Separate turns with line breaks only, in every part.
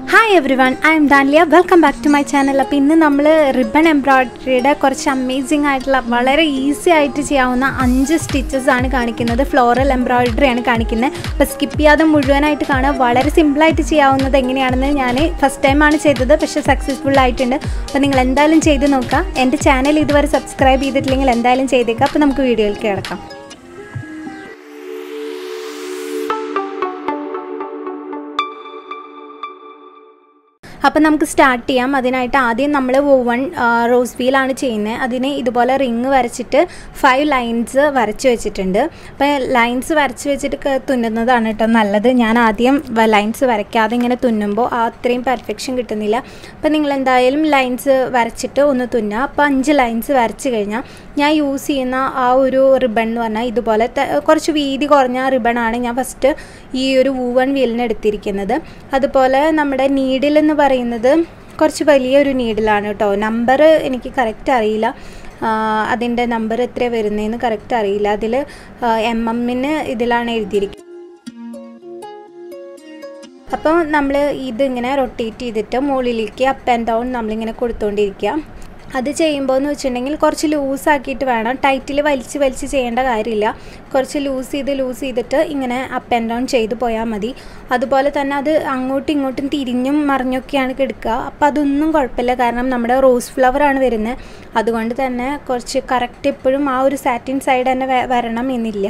hi everyone I'm Danliya welcome back to my channel അപ്പോൾ ഇന്ന് നമ്മൾ ribbon എംബ്രോയ്ഡറിയുടെ കുറച്ച് അമേസിംഗ് ആയിട്ടുള്ള വളരെ ഈസി ആയിട്ട് ചെയ്യാവുന്ന അഞ്ച് സ്റ്റിച്ചസ് ആണ് കാണിക്കുന്നത് ഫ്ലോറൽ എംബ്രോയ്ഡറി ആണ് കാണിക്കുന്നത് അപ്പോൾ സ്കിപ്പ് ചെയ്യാതെ മുഴുവനായിട്ട് കാണുക വളരെ സിമ്പിളായിട്ട് ചെയ്യാവുന്നത് എങ്ങനെയാണെന്ന് ഞാൻ ഫസ്റ്റ് ടൈമാണ് ചെയ്തത് പക്ഷേ സക്സസ്ഫുൾ ആയിട്ടുണ്ട് അപ്പോൾ നിങ്ങൾ എന്തായാലും ചെയ്ത് നോക്കുക എൻ്റെ ചാനൽ ഇതുവരെ സബ്സ്ക്രൈബ് ചെയ്തിട്ടില്ലെങ്കിൽ എന്തായാലും ചെയ്തേക്കുക അപ്പോൾ നമുക്ക് വീഡിയോയിലേക്ക് കിടക്കാം അപ്പം നമുക്ക് സ്റ്റാർട്ട് ചെയ്യാം അതിനായിട്ട് ആദ്യം നമ്മൾ വൺ റോസ് വീലാണ് ചെയ്യുന്നത് അതിന് ഇതുപോലെ റിങ് വരച്ചിട്ട് ഫൈവ് ലൈൻസ് വരച്ച് വെച്ചിട്ടുണ്ട് അപ്പോൾ ലൈൻസ് വരച്ച് വെച്ചിട്ട് ക- തുന്നുന്നതാണ് കേട്ടോ നല്ലത് ഞാൻ ആദ്യം ലൈൻസ് വരയ്ക്കാതെ ഇങ്ങനെ തുന്നുമ്പോൾ ആ അത്രയും പെർഫെക്ഷൻ കിട്ടുന്നില്ല അപ്പോൾ നിങ്ങൾ എന്തായാലും ലൈൻസ് വരച്ചിട്ട് ഒന്ന് തുന്നുക അപ്പോൾ അഞ്ച് ലൈൻസ് വരച്ച് കഴിഞ്ഞാൽ ഞാൻ യൂസ് ചെയ്യുന്ന ആ ഒരു റിബൺ എന്ന് പറഞ്ഞാൽ ഇതുപോലെ ത- കുറച്ച് വീതി കുറഞ്ഞ റിബണാണ് ഞാൻ ഫസ്റ്റ് ഈ ഒരു വൂവൺ വീലിന് എടുത്തിരിക്കുന്നത് അതുപോലെ നമ്മുടെ നീഡിൽ എന്ന് പറയുന്നത് കുറച്ച് വലിയൊരു നീഡിലാണ് കേട്ടോ നമ്പർ എനിക്ക് കറക്റ്റ് അറിയില്ല അതിൻ്റെ നമ്പർ എത്ര വരുന്നതെന്ന് കറക്റ്റ് അറിയില്ല അതിൽ എം എമ്മിന് ഇതിലാണ് എഴുതിയിരിക്കുന്നത് അപ്പോൾ നമ്മൾ ഇതിങ്ങനെ റൊട്ടേറ്റ് ചെയ്തിട്ട് മുകളിലേക്ക് അപ്പ് ആൻഡ് ഡൗൺ നമ്മളിങ്ങനെ കൊടുത്തുകൊണ്ടിരിക്കുക അത് ചെയ്യുമ്പോൾ എന്ന് വെച്ചിട്ടുണ്ടെങ്കിൽ കുറച്ച് ലൂസ് ആക്കിയിട്ട് വേണം ടൈറ്റിൽ വലിച്ച് വലിച്ച് ചെയ്യേണ്ട കാര്യമില്ല കുറച്ച് ലൂസ് ചെയ്ത് ലൂസ് ചെയ്തിട്ട് ഇങ്ങനെ അപ്പ് ആൻഡ് ഡൗൺ ചെയ്ത് പോയാൽ മതി അതുപോലെ തന്നെ അത് അങ്ങോട്ടും ഇങ്ങോട്ടും തിരിഞ്ഞും മറിഞ്ഞൊക്കെയാണ് കിടക്കുക അപ്പോൾ അതൊന്നും കുഴപ്പമില്ല കാരണം നമ്മുടെ റോസ് ഫ്ലവർ ആണ് വരുന്നത് അതുകൊണ്ട് തന്നെ കുറച്ച് കറക്റ്റ് എപ്പോഴും ആ ഒരു സാറ്റിൻ സൈഡ് തന്നെ വ- വരണം എന്നില്ല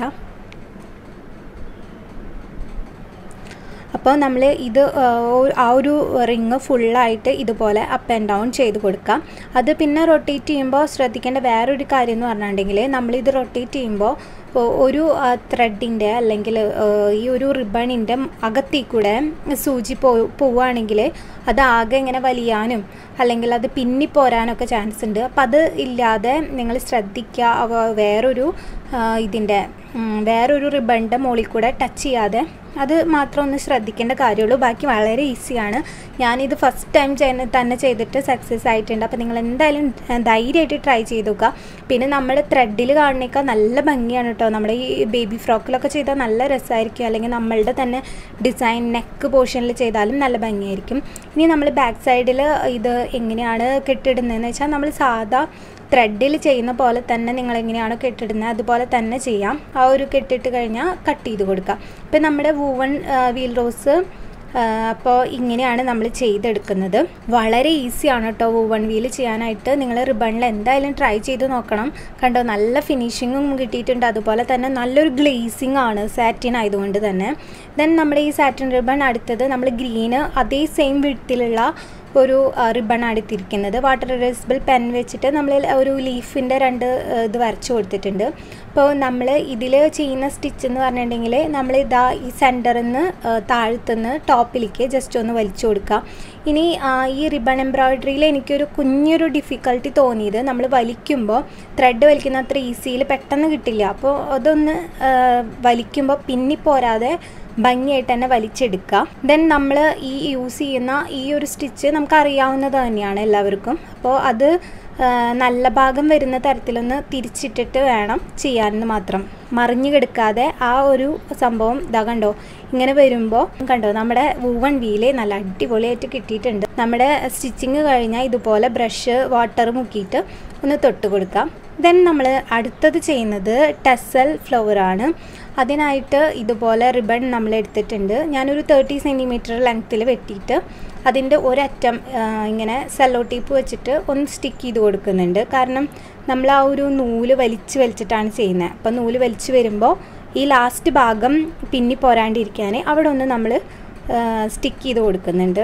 അപ്പോൾ നമ്മൾ ഇത് ആ, ഒ- ആ ഒരു റിങ് ഫുള്ളായിട്ട് ഇതുപോലെ അപ്പ് ആൻഡ് ഡൗൺ ചെയ്ത് കൊടുക്കാം അത് പിന്നെ റൊട്ടേറ്റ് ചെയ്യുമ്പോൾ ശ്രദ്ധിക്കേണ്ട വേറൊരു കാര്യം എന്ന് പറഞ്ഞിട്ടുണ്ടെങ്കിൽ നമ്മളിത് റൊട്ടേറ്റ് ചെയ്യുമ്പോൾ ഒ- ഒരു ത്രെഡിൻ്റെ അല്ലെങ്കിൽ ആ, ഈ ഒരു റിബണിൻ്റെ അകത്തിൽ കൂടെ സൂചി പോ പോവുകയാണെങ്കിൽ അത് ആകെ ഇങ്ങനെ വലിയാനും അല്ലെങ്കിൽ അത് പിന്നിപ്പോരാനൊക്കെ ചാൻസ് ഉണ്ട് അപ്പോൾ അത് ഇല്ലാതെ നിങ്ങൾ ശ്രദ്ധിക്കുക അവ- വേറൊരു ആ, ഇതിൻ്റെ ഉം, വേറൊരു റിബണിൻ്റെ മുകളിൽ കൂടെ ടച്ച് ചെയ്യാതെ അത് മാത്രം ഒന്ന് ശ്രദ്ധിക്കേണ്ട കാര്യമുള്ളൂ ബാക്കി വളരെ ഈസിയാണ് ഞാനിത് ഫസ്റ്റ് ടൈം ചെയ്യുന്ന തന്നെ ചെയ്തിട്ട് സക്സസ് ആയിട്ടുണ്ട് അപ്പോൾ നിങ്ങൾ എന്തായാലും ധൈര്യമായിട്ട് ട്രൈ ചെയ്ത് നോക്കുക പിന്നെ നമ്മൾ ത്രെഡിൽ കാണുന്നേക്കാൾ നല്ല ഭംഗിയാണ് കേട്ടോ നമ്മുടെ ഈ ബേബി ഫ്രോക്കിലൊക്കെ ചെയ്താൽ നല്ല രസമായിരിക്കും അല്ലെങ്കിൽ നമ്മളുടെ തന്നെ ഡിസൈൻ നെക്ക് പോർഷനിൽ ചെയ്താലും നല്ല ഭംഗിയായിരിക്കും ഇനി നമ്മൾ ബാക്ക് സൈഡിൽ ഇത് എങ്ങനെയാണ് കെട്ടിടുന്നതെന്ന് വെച്ചാൽ നമ്മൾ സാധാ ത്രെഡിൽ ചെയ്യുന്ന പോലെ തന്നെ നിങ്ങൾ എങ്ങനെയാണോ കെട്ടിടുന്നത് അതുപോലെ തന്നെ ചെയ്യാം ആ ഒരു കെട്ടിട്ട് കഴിഞ്ഞാൽ കട്ട് ചെയ്ത് കൊടുക്കാം ഇപ്പം നമ്മുടെ വൂവൺ വീൽ റോസ് അപ്പോൾ ഇങ്ങനെയാണ് നമ്മൾ ചെയ്തെടുക്കുന്നത് വളരെ ഈസിയാണ് കേട്ടോ വൂവൺ വീൽ ചെയ്യാനായിട്ട് നിങ്ങൾ റിബണിൽ എന്തായാലും ട്രൈ ചെയ്ത് നോക്കണം കണ്ടോ നല്ല ഫിനിഷിങ്ങും കിട്ടിയിട്ടുണ്ട് അതുപോലെ തന്നെ നല്ലൊരു ഗ്ലേസിങ് ആണ് സാറ്റിൻ ആയതുകൊണ്ട് തന്നെ ദെൻ നമ്മുടെ ഈ സാറ്റിൻ റിബൺ അടുത്തത് നമ്മൾ ഗ്രീന് അതേ സെയിം വിടത്തിലുള്ള ഒരു റിബൺ എടുത്തിരിക്കുന്നത് വാട്ടർ റെസിബിൾ പെൻ വെച്ചിട്ട് നമ്മൾ ഒരു ലീഫിൻ്റെ രണ്ട് ആ, ഇത് വരച്ചു കൊടുത്തിട്ടുണ്ട് അപ്പോൾ നമ്മൾ ഇതിൽ ചെയ്യുന്ന സ്റ്റിച്ച് എന്ന് പറഞ്ഞിട്ടുണ്ടെങ്കിൽ നമ്മൾ ഇതാ ഈ സെൻറ്ററിൽ നിന്ന് താഴത്തുനിന്ന് ടോപ്പിലേക്ക് ജസ്റ്റ് ഒന്ന് വലിച്ചു കൊടുക്കുക ഇനി ആ, ഈ റിബൺ എംബ്രോയ്ഡറിയിൽ എനിക്കൊരു കുഞ്ഞൊരു ഡിഫിക്കൽട്ടി തോന്നിയത് നമ്മൾ വലിക്കുമ്പോൾ ത്രെഡ് വലിക്കുന്ന അത്ര ഈസിയിൽ പെട്ടെന്ന് കിട്ടില്ല അപ്പോൾ അതൊന്ന് ആ, വലിക്കുമ്പോൾ പിന്നിപ്പോരാതെ ഭംഗിയായിട്ട് തന്നെ വലിച്ചെടുക്കുക ദെൻ നമ്മൾ ഈ യൂസ് ചെയ്യുന്ന ഈ ഒരു സ്റ്റിച്ച് നമുക്ക് അറിയാവുന്നത് തന്നെയാണ് എല്ലാവർക്കും അപ്പോൾ അത് ആ, നല്ല ഭാഗം വരുന്ന തരത്തിലൊന്ന് തിരിച്ചിട്ടിട്ട് വേണം ചെയ്യാനെന്ന് മാത്രം മറിഞ്ഞു കിടക്കാതെ ആ ഒരു സംഭവം ഇതാ കണ്ടോ ഇങ്ങനെ വരുമ്പോൾ കണ്ടോ നമ്മുടെ വൂവൺ വീല് നല്ല അടിപൊളിയായിട്ട് കിട്ടിയിട്ടുണ്ട് നമ്മുടെ സ്റ്റിച്ചിങ് കഴിഞ്ഞാൽ ഇതുപോലെ ബ്രഷ് വാട്ടർ മുക്കിയിട്ട് ഒന്ന് തൊട്ട് കൊടുക്കാം ദെൻ നമ്മൾ അടുത്തത് ചെയ്യുന്നത് ടെസൽ ഫ്ലവർ ആണ് അതിനായിട്ട് ഇതുപോലെ റിബൺ നമ്മൾ എടുത്തിട്ടുണ്ട് ഞാനൊരു തേർട്ടി സെൻറ്റിമീറ്റർ ലെങ്ത്തിൽ വെട്ടിയിട്ട് അതിൻ്റെ ഒരറ്റം ആ, ഇങ്ങനെ സെല്ലോ ടേപ്പ് വെച്ചിട്ട് ഒന്ന് സ്റ്റിക്ക് ചെയ്ത് കൊടുക്കുന്നുണ്ട് കാരണം നമ്മൾ ആ ഒരു നൂല് വലിച്ച് വലിച്ചിട്ടാണ് ചെയ്യുന്നത് അപ്പോൾ നൂല് വലിച്ച് വരുമ്പോൾ ഈ ലാസ്റ്റ് ഭാഗം പിന്നി പോരാണ്ടിരിക്കാൻ അവിടെ ഒന്ന് നമ്മൾ സ്റ്റിക്ക് ചെയ്ത് കൊടുക്കുന്നുണ്ട്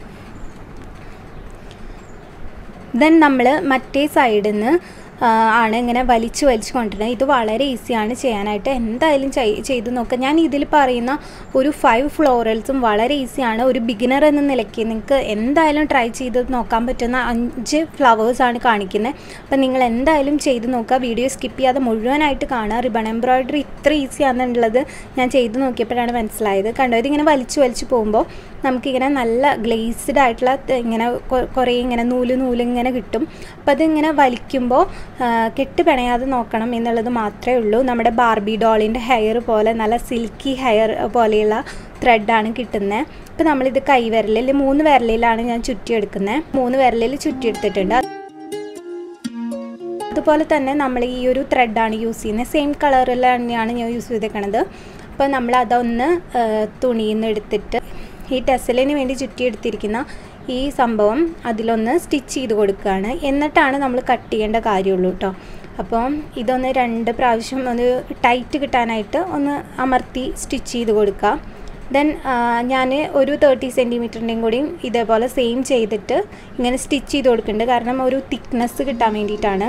ദെൻ നമ്മൾ മറ്റേ സൈഡിൽ നിന്ന് ആണ് ഇങ്ങനെ വലിച്ചു വലിച്ചു കൊണ്ടിരുന്നത് ഇത് വളരെ ഈസിയാണ് ചെയ്യാനായിട്ട് എന്തായാലും ചെയ്- ചെയ്ത് നോക്കുക ഞാൻ ഇതിൽ പറയുന്ന ഒരു ഫൈവ് ഫ്ലോറൽസും വളരെ ഈസിയാണ് ഒരു ബിഗിനർ എന്ന നിലയ്ക്ക് നിങ്ങൾക്ക് എന്തായാലും ട്രൈ ചെയ്ത് നോക്കാൻ പറ്റുന്ന അഞ്ച് ഫ്ലവേഴ്സാണ് കാണിക്കുന്നത് അപ്പം നിങ്ങൾ എന്തായാലും ചെയ്ത് നോക്കുക വീഡിയോ സ്കിപ്പ് ചെയ്യാതെ മുഴുവനായിട്ട് കാണുക റിബൺ എംബ്രോയ്ഡറി ഇത്ര ഈസി ആണെന്നുള്ളത് ഞാൻ ചെയ്ത് നോക്കിയപ്പോഴാണ് മനസ്സിലായത് കണ്ടോ ഇതിങ്ങനെ വലിച്ചു വലിച്ചു പോകുമ്പോൾ നമുക്കിങ്ങനെ നല്ല ഗ്ലേസ്ഡ് ആയിട്ടുള്ള ത- ഇങ്ങനെ കൊ- കുറേ ഇങ്ങനെ നൂല് നൂല് ഇങ്ങനെ കിട്ടും അപ്പം അതിങ്ങനെ വലിക്കുമ്പോൾ കെട്ട് പിണയാതെ നോക്കണം എന്നുള്ളത് മാത്രമേ ഉള്ളൂ നമ്മുടെ ബാർബി ഡോളിൻ്റെ ഹെയർ പോലെ നല്ല സിൽക്കി ഹെയർ പോലെയുള്ള ത്രെഡാണ് കിട്ടുന്നത് ഇപ്പോൾ നമ്മളിത് കൈവിരലിൽ മൂന്ന് വിരലിലാണ് ഞാൻ ചുറ്റിയെടുക്കുന്നത് മൂന്ന് വിരലിൽ ചുറ്റിയെടുത്തിട്ടുണ്ട് അതുപോലെ തന്നെ നമ്മൾ ഈ ഒരു ത്രെഡാണ് യൂസ് ചെയ്യുന്നത് സെയിം കളറിൽ തന്നെയാണ് ഞാൻ യൂസ് ചെയ്തേക്കണത് അപ്പോൾ നമ്മൾ അതൊന്ന് തുണിയിൽ നിന്ന് എടുത്തിട്ട് ഈ ടെസലിന് വേണ്ടി ചുറ്റിയെടുത്തിരിക്കുന്ന ഈ സംഭവം അതിലൊന്ന് സ്റ്റിച്ച് ചെയ്ത് കൊടുക്കുകയാണ് എന്നിട്ടാണ് നമ്മൾ കട്ട് ചെയ്യേണ്ട കാര്യമുള്ളൂ കേട്ടോ അപ്പോൾ ഇതൊന്ന് രണ്ട് പ്രാവശ്യം ഒന്ന് ടൈറ്റ് കിട്ടാനായിട്ട് ഒന്ന് അമർത്തി സ്റ്റിച്ച് ചെയ്ത് കൊടുക്കുക ദെൻ ഞാൻ ഒരു തേർട്ടി സെൻറ്റിമീറ്ററിൻ്റെയും കൂടി ഇതേപോലെ സെയിം ചെയ്തിട്ട് ഇങ്ങനെ സ്റ്റിച്ച് ചെയ്ത് കൊടുക്കുന്നുണ്ട് കാരണം ഒരു തിക്നെസ് കിട്ടാൻ വേണ്ടിയിട്ടാണ്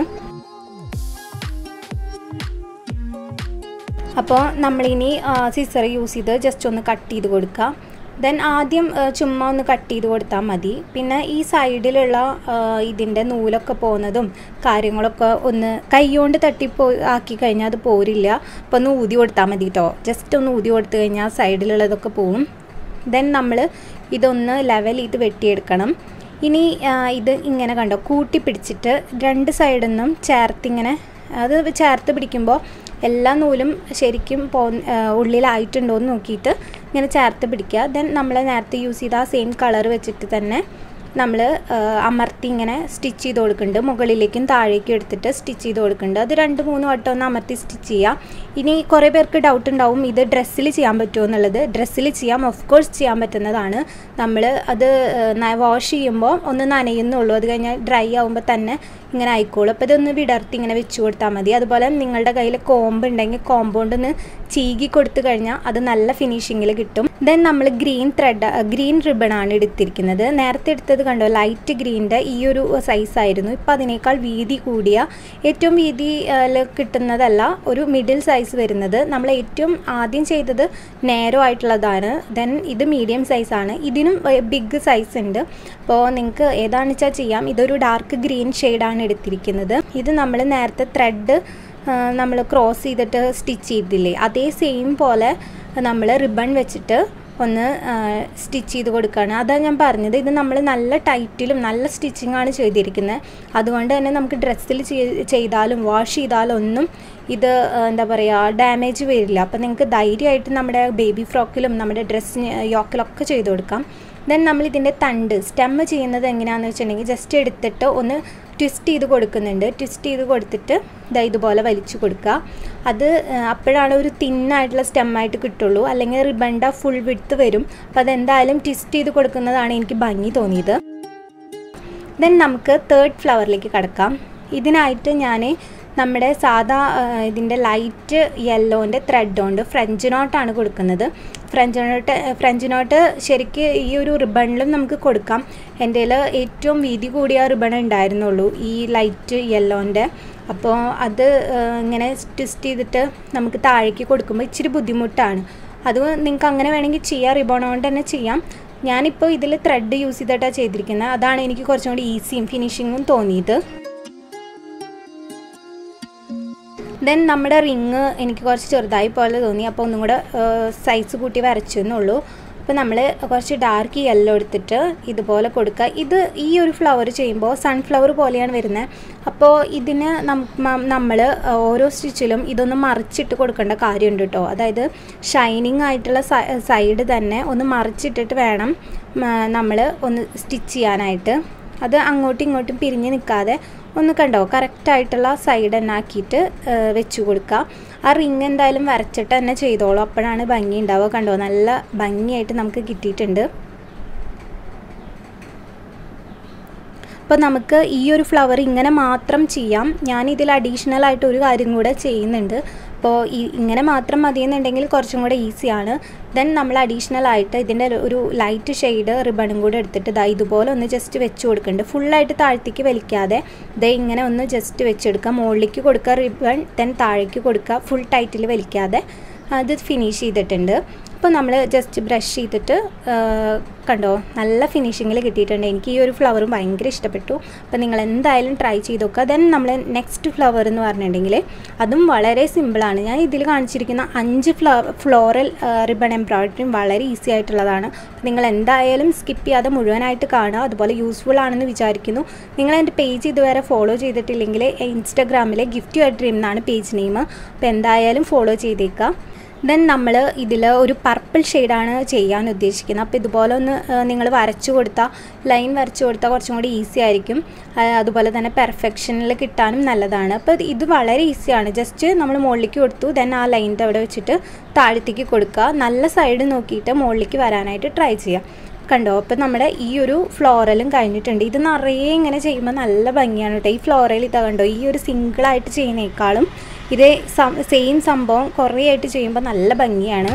അപ്പോൾ നമ്മളിനി സിസർ യൂസ് ചെയ്ത് ജസ്റ്റ് ഒന്ന് കട്ട് ചെയ്ത് കൊടുക്കുക ദെൻ ആദ്യം ചുമ്മാ ഒന്ന് കട്ട് ചെയ്ത് കൊടുത്താൽ മതി പിന്നെ ഈ സൈഡിലുള്ള ഇതിൻ്റെ നൂലൊക്കെ പോകുന്നതും കാര്യങ്ങളൊക്കെ ഒന്ന് കൈകൊണ്ട് തട്ടിപ്പോ ആക്കി കഴിഞ്ഞാൽ അത് പോരില്ല അപ്പോൾ ഒന്ന് ഊതി കൊടുത്താൽ മതി കേട്ടോ ജസ്റ്റ് ഒന്ന് ഊതി കൊടുത്തു കഴിഞ്ഞാൽ സൈഡിലുള്ളതൊക്കെ പോവും ദെൻ നമ്മൾ ഇതൊന്ന് ലെവൽ ചെയ്ത് വെട്ടിയെടുക്കണം ഇനി ഇത് ഇങ്ങനെ കണ്ടോ കൂട്ടി പിടിച്ചിട്ട് രണ്ട് സൈഡിൽ നിന്നും ചേർത്തിങ്ങനെ അത് ചേർത്ത് പിടിക്കുമ്പോൾ എല്ലാ നൂലും ശരിക്കും പോ ഉള്ളിലായിട്ടുണ്ടോ എന്ന് നോക്കിയിട്ട് ഇങ്ങനെ ചേർത്ത് പിടിക്കുക ദെൻ നമ്മൾ നേരത്തെ യൂസ് ചെയ്ത ആ സെയിം കളർ വെച്ചിട്ട് തന്നെ നമ്മൾ അമർത്തി ഇങ്ങനെ സ്റ്റിച്ച് ചെയ്ത് കൊടുക്കുന്നുണ്ട് മുകളിലേക്കും താഴേക്കും എടുത്തിട്ട് സ്റ്റിച്ച് ചെയ്ത് കൊടുക്കുന്നുണ്ട് അത് രണ്ട് മൂന്ന് വട്ടം ഒന്ന് അമർത്തി സ്റ്റിച്ച് ചെയ്യുക ഇനി കുറേ പേർക്ക് ഡൗട്ട് ഉണ്ടാവും ഇത് ഡ്രസ്സിൽ ചെയ്യാൻ പറ്റുമോ എന്നുള്ളത് ഡ്രസ്സിൽ ചെയ്യാം ഓഫ് കോഴ്സ് ചെയ്യാൻ പറ്റുന്നതാണ് നമ്മൾ അത് വാഷ് ചെയ്യുമ്പോൾ ഒന്ന് നനയുന്നുള്ളൂ അത് കഴിഞ്ഞാൽ ഡ്രൈ ആകുമ്പോൾ തന്നെ ഇങ്ങനെ ആയിക്കോളും അപ്പോൾ ഇതൊന്ന് വിടർത്തി ഇങ്ങനെ വെച്ച് കൊടുത്താൽ മതി അതുപോലെ നിങ്ങളുടെ കയ്യിൽ കോമ്പ് ഉണ്ടെങ്കിൽ കോമ്പ് കൊണ്ടൊന്ന് ചീകി കൊടുത്തു കഴിഞ്ഞാൽ അത് നല്ല ഫിനിഷിങ്ങിൽ കിട്ടും ദെൻ നമ്മൾ ഗ്രീൻ ത്രെഡ് ഗ്രീൻ റിബണാണ് എടുത്തിരിക്കുന്നത് നേരത്തെ എടുത്തത് കണ്ടോ ലൈറ്റ് ഗ്രീൻ്റെ ഈ ഒരു സൈസ് ആയിരുന്നു ഇപ്പോൾ അതിനേക്കാൾ വീതി കൂടിയ ഏറ്റവും വീതി കിട്ടുന്നതല്ല ഒരു മിഡിൽ സൈസ് വരുന്നത് നമ്മൾ ഏറ്റവും ആദ്യം ചെയ്തത് നേരോ ആയിട്ടുള്ളതാണ് ദെൻ ഇത് മീഡിയം സൈസാണ് ഇതിനും ബിഗ് സൈസ് ഉണ്ട് അപ്പോൾ നിങ്ങൾക്ക് ഏതാണെന്ന് വെച്ചാൽ ചെയ്യാം ഇതൊരു ഡാർക്ക് ഗ്രീൻ ഷെയ്ഡാണ് എടുത്തിരിക്കുന്നത് ഇത് നമ്മൾ നേരത്തെ ത്രെഡ് നമ്മൾ ക്രോസ് ചെയ്തിട്ട് സ്റ്റിച്ച് ചെയ്തില്ലേ അതേ സെയിം പോലെ നമ്മൾ റിബൺ വെച്ചിട്ട് ഒന്ന് സ്റ്റിച്ച് ചെയ്ത് കൊടുക്കുകയാണ് അതാണ് ഞാൻ പറഞ്ഞത് ഇത് നമ്മൾ നല്ല ടൈറ്റിലും നല്ല സ്റ്റിച്ചിങ് ആണ് ചെയ്തിരിക്കുന്നത് അതുകൊണ്ട് തന്നെ നമുക്ക് ഡ്രസ്സിൽ ചെയ്താലും വാഷ് ചെയ്താലും ഒന്നും ഇത് എന്താ പറയുക ഡാമേജ് വരില്ല അപ്പോൾ നിങ്ങൾക്ക് ധൈര്യമായിട്ട് നമ്മുടെ ബേബി ഫ്രോക്കിലും നമ്മുടെ ഡ്രസ്സിന് യോക്കിലൊക്കെ ചെയ്ത് കൊടുക്കാം ദെൻ നമ്മൾ ഇതിൻ്റെ തണ്ട് സ്റ്റെമ്മ് ചെയ്യുന്നത് എങ്ങനെയാണെന്ന് വെച്ചിട്ടുണ്ടെങ്കിൽ ജസ്റ്റ് എടുത്തിട്ട് ഒന്ന് ട്വിസ്റ്റ് ചെയ്ത് കൊടുക്കുന്നുണ്ട് ട്വിസ്റ്റ് ചെയ്ത് കൊടുത്തിട്ട് ഇതാ ഇതുപോലെ വലിച്ചു കൊടുക്കുക അത് അപ്പോഴാണ് ഒരു തിന്നായിട്ടുള്ള സ്റ്റെമ്മായിട്ട് കിട്ടുള്ളൂ അല്ലെങ്കിൽ റിബണ്ട ഫുൾ വിടുത്ത് വരും അപ്പോൾ അതെന്തായാലും ട്വിസ്റ്റ് ചെയ്ത് കൊടുക്കുന്നതാണ് എനിക്ക് ഭംഗി തോന്നിയത് ദെൻ നമുക്ക് തേർഡ് ഫ്ലവറിലേക്ക് കിടക്കാം ഇതിനായിട്ട് ഞാൻ നമ്മുടെ സാധാ ഇതിൻ്റെ ലൈറ്റ് യെല്ലോൻ്റെ ത്രെഡ് കൊണ്ട് ഫ്രഞ്ച് നോട്ടാണ് കൊടുക്കുന്നത് ഫ്രഞ്ച് നോട്ട് ഫ്രഞ്ച് നോട്ട് ശരിക്ക് ഈ ഒരു റിബണിലും നമുക്ക് കൊടുക്കാം എൻ്റെ ഏറ്റവും വീതി കൂടിയ റിബൺ ഉണ്ടായിരുന്നുള്ളൂ ഈ ലൈറ്റ് യെല്ലോൻ്റെ അപ്പോൾ അത് ഇങ്ങനെ ട്വിസ്റ്റ് ചെയ്തിട്ട് നമുക്ക് താഴേക്ക് കൊടുക്കുമ്പോൾ ഇച്ചിരി ബുദ്ധിമുട്ടാണ് അത് നിങ്ങൾക്ക് അങ്ങനെ വേണമെങ്കിൽ ചെയ്യാം റിബൺ കൊണ്ട് തന്നെ ചെയ്യാം ഞാനിപ്പോൾ ഇതിൽ ത്രെഡ് യൂസ് ചെയ്തിട്ടാണ് ചെയ്തിരിക്കുന്നത് അതാണ് എനിക്ക് കുറച്ചും കൂടി ഈസിയും ഫിനിഷിങ്ങും തോന്നിയത് ദെൻ നമ്മുടെ റിങ് എനിക്ക് കുറച്ച് ചെറുതായി പോലെ തോന്നി അപ്പോൾ ഒന്നും കൂടെ സൈസ് കൂട്ടി വരച്ചു എന്നുള്ളൂ അപ്പോൾ നമ്മൾ കുറച്ച് ഡാർക്ക് യെല്ലോ എടുത്തിട്ട് ഇതുപോലെ കൊടുക്കുക ഇത് ഈ ഒരു ഫ്ലവർ ചെയ്യുമ്പോൾ സൺഫ്ലവർ പോലെയാണ് വരുന്നത് അപ്പോൾ ഇതിന് നമ്മൾ ഓരോ സ്റ്റിച്ചിലും ഇതൊന്ന് മറിച്ചിട്ട് കൊടുക്കേണ്ട കാര്യമുണ്ട് കേട്ടോ അതായത് ഷൈനിങ് ആയിട്ടുള്ള സൈഡ് തന്നെ ഒന്ന് മറിച്ചിട്ടിട്ട് വേണം നമ്മൾ ഒന്ന് സ്റ്റിച്ച് ചെയ്യാനായിട്ട് അത് അങ്ങോട്ടും ഇങ്ങോട്ടും പിരിഞ്ഞ് നിൽക്കാതെ ഒന്ന് കണ്ടോ കറക്റ്റായിട്ടുള്ള സൈഡ് തന്നെ ആക്കിയിട്ട് വെച്ച് കൊടുക്കുക ആ റിങ് എന്തായാലും വരച്ചിട്ട് തന്നെ ചെയ്തോളൂ അപ്പോഴാണ് ഭംഗി ഉണ്ടാവുക കണ്ടോ നല്ല ഭംഗിയായിട്ട് നമുക്ക് കിട്ടിയിട്ടുണ്ട് അപ്പോൾ നമുക്ക് ഈ ഒരു ഫ്ലവർ ഇങ്ങനെ മാത്രം ചെയ്യാം ഞാൻ ഇതിൽ അഡീഷണൽ ആയിട്ട് ഒരു കാര്യം കൂടെ ചെയ്യുന്നുണ്ട് അപ്പോൾ ഈ ഇങ്ങനെ മാത്രം മതിയെന്നുണ്ടെങ്കിൽ കുറച്ചും കൂടെ ഈസിയാണ് ദെൻ നമ്മൾ അഡീഷണൽ ആയിട്ട് ഇതിൻ്റെ ഒരു ലൈറ്റ് ഷെയ്ഡ് റിബണും കൂടെ എടുത്തിട്ട് ഇതാ ഇതുപോലെ ഒന്ന് ജസ്റ്റ് വെച്ച് കൊടുക്കുന്നുണ്ട് ഫുള്ളായിട്ട് താഴത്തേക്ക് വലിക്കാതെ ദേ ഇങ്ങനെ ഒന്ന് ജസ്റ്റ് വെച്ചെടുക്കുക മുകളിലേക്ക് കൊടുക്കുക റിബൺ ദെൻ താഴേക്ക് കൊടുക്കുക ഫുൾ ടൈറ്റിൽ വലിക്കാതെ അത് ഫിനിഷ് ചെയ്തിട്ടുണ്ട് അപ്പോൾ അപ്പോൾ നമ്മൾ ജസ്റ്റ് ബ്രഷ് ചെയ്തിട്ട് ആ, കണ്ടോ നല്ല ഫിനിഷിങ്ങിൽ കിട്ടിയിട്ടുണ്ട് എനിക്ക് ഈ ഒരു ഫ്ലവറും ഭയങ്കര ഇഷ്ടപ്പെട്ടു അപ്പോൾ നിങ്ങൾ എന്തായാലും ട്രൈ ചെയ്ത് നോക്കുക ദെൻ നമ്മൾ നെക്സ്റ്റ് ഫ്ലവർ എന്ന് പറഞ്ഞിട്ടുണ്ടെങ്കിൽ അതും വളരെ സിമ്പിളാണ് ഞാൻ ഇതിൽ കാണിച്ചിരിക്കുന്ന അഞ്ച് ഫ്ല ഫ്ലോറൽ റിബൺ എംബ്രോയിഡറിയും വളരെ ഈസി ആയിട്ടുള്ളതാണ് അപ്പോൾ നിങ്ങൾ എന്തായാലും സ്കിപ്പ് ചെയ്യാതെ മുഴുവനായിട്ട് കാണുക അതുപോലെ യൂസ്ഫുൾ ആണെന്ന് വിചാരിക്കുന്നു നിങ്ങൾ എൻ്റെ പേജ് ഇതുവരെ ഫോളോ ചെയ്തിട്ടില്ലെങ്കിൽ ഇൻസ്റ്റഗ്രാമിലെ ഗിഫ്റ്റ് യുവർ ഡ്രീം എന്നാണ് പേജ് നെയിം അപ്പോൾ എന്തായാലും ഫോളോ ചെയ്തേക്കുക ദെൻ നമ്മൾ ഇതിൽ ഒരു പർപ്പിൾ ഷെയ്ഡാണ് ചെയ്യാൻ ഉദ്ദേശിക്കുന്നത് അപ്പോൾ ഇതുപോലെ ഒന്ന് നിങ്ങൾ വരച്ചു കൊടുത്താൽ ലൈൻ വരച്ചു കൊടുത്താൽ കുറച്ചും കൂടി ഈസി ആയിരിക്കും ആ, അതുപോലെ തന്നെ പെർഫെക്ഷനിൽ കിട്ടാനും നല്ലതാണ് അപ്പോൾ ഇത് വളരെ ഈസിയാണ് ജസ്റ്റ് നമ്മൾ മുകളിലേക്ക് കൊടുത്തു ദെൻ ആ ലൈനിൻ്റെ അവിടെ വെച്ചിട്ട് താഴത്തേക്ക് കൊടുക്കുക നല്ല സൈഡ് നോക്കിയിട്ട് മുകളിലേക്ക് വരാനായിട്ട് ട്രൈ ചെയ്യാം കണ്ടോ അപ്പം നമ്മുടെ ഈ ഒരു ഫ്ലോറലും കഴിഞ്ഞിട്ടുണ്ട് ഇത് നിറയെ ഇങ്ങനെ ചെയ്യുമ്പോൾ നല്ല ഭംഗിയാണ് കേട്ടോ ഈ ഫ്ലോറൽ ഇതാ കണ്ടോ ഈ ഒരു സിംഗിളായിട്ട് ചെയ്യുന്നേക്കാളും ഇതേ സെയിം സംഭവം കുറേ ആയിട്ട് ചെയ്യുമ്പോൾ നല്ല ഭംഗിയാണ്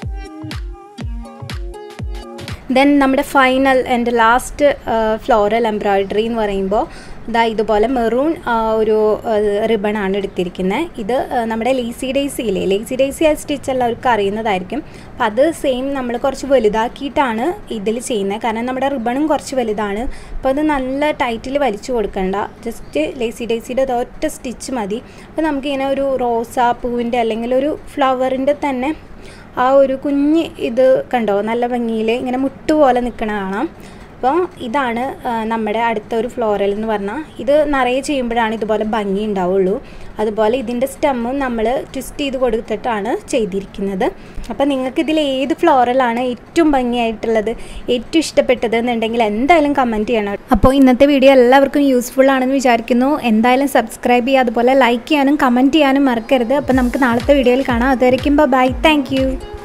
ദെൻ നമ്മുടെ final and last floral embroidery എന്ന് പറയുമ്പോൾ ഇതാ ഇതുപോലെ മെറൂൺ ഒരു റിബണാണ് എടുത്തിരിക്കുന്നത് ഇത് ആ, നമ്മുടെ ലേസി ഡേസി ഇല്ലേ ലേസി ഡേസി ആ സ്റ്റിച്ച് എല്ലാവർക്കും അറിയുന്നതായിരിക്കും അപ്പം അത് സെയിം നമ്മൾ കുറച്ച് വലുതാക്കിയിട്ടാണ് ഇതിൽ ചെയ്യുന്നത് കാരണം നമ്മുടെ റിബണും കുറച്ച് വലുതാണ് അപ്പോൾ അത് നല്ല ടൈറ്റിൽ വലിച്ചു കൊടുക്കണ്ട ജസ്റ്റ് ലേസി ഡേസിയുടെ ഒറ്റ സ്റ്റിച്ച് മതി അപ്പോൾ നമുക്കിങ്ങനെ ഒരു റോസാ പൂവിൻ്റെ അല്ലെങ്കിൽ ഒരു ഫ്ലവറിൻ്റെ തന്നെ ആ ഒരു കുഞ്ഞ് ഇത് കണ്ടോ നല്ല ഭംഗിയിൽ ഇങ്ങനെ മുട്ട് പോലെ നിൽക്കണ കാണാം അപ്പോൾ ഇതാണ് ആ, നമ്മുടെ അടുത്ത ഒരു ഫ്ലോറൽ എന്ന് പറഞ്ഞാൽ ഇത് നിറയെ ചെയ്യുമ്പോഴാണ് ഇതുപോലെ ഭംഗി ഉണ്ടാവുള്ളൂ അതുപോലെ ഇതിൻ്റെ സ്റ്റെമ്മും നമ്മൾ ട്വിസ്റ്റ് ചെയ്ത് കൊടുത്തിട്ടാണ് ചെയ്തിരിക്കുന്നത് അപ്പോൾ നിങ്ങൾക്ക് ഇതിൽ ഏത് ഫ്ലോറലാണ് ഏറ്റവും ഭംഗിയായിട്ടുള്ളത് ഏറ്റവും ഇഷ്ടപ്പെട്ടത് എന്നുണ്ടെങ്കിൽ എന്തായാലും കമൻറ്റ് ചെയ്യണം അപ്പോൾ ഇന്നത്തെ വീഡിയോ എല്ലാവർക്കും യൂസ്ഫുൾ ആണെന്ന് വിചാരിക്കുന്നു എന്തായാലും സബ്സ്ക്രൈബ് ചെയ്യുക അതുപോലെ ലൈക്ക് ചെയ്യാനും കമൻറ്റ് ചെയ്യാനും മറക്കരുത് അപ്പോൾ നമുക്ക് നാളത്തെ വീഡിയോയിൽ കാണാം അതുവരെയ്ക്കും ബൈ താങ്ക് യു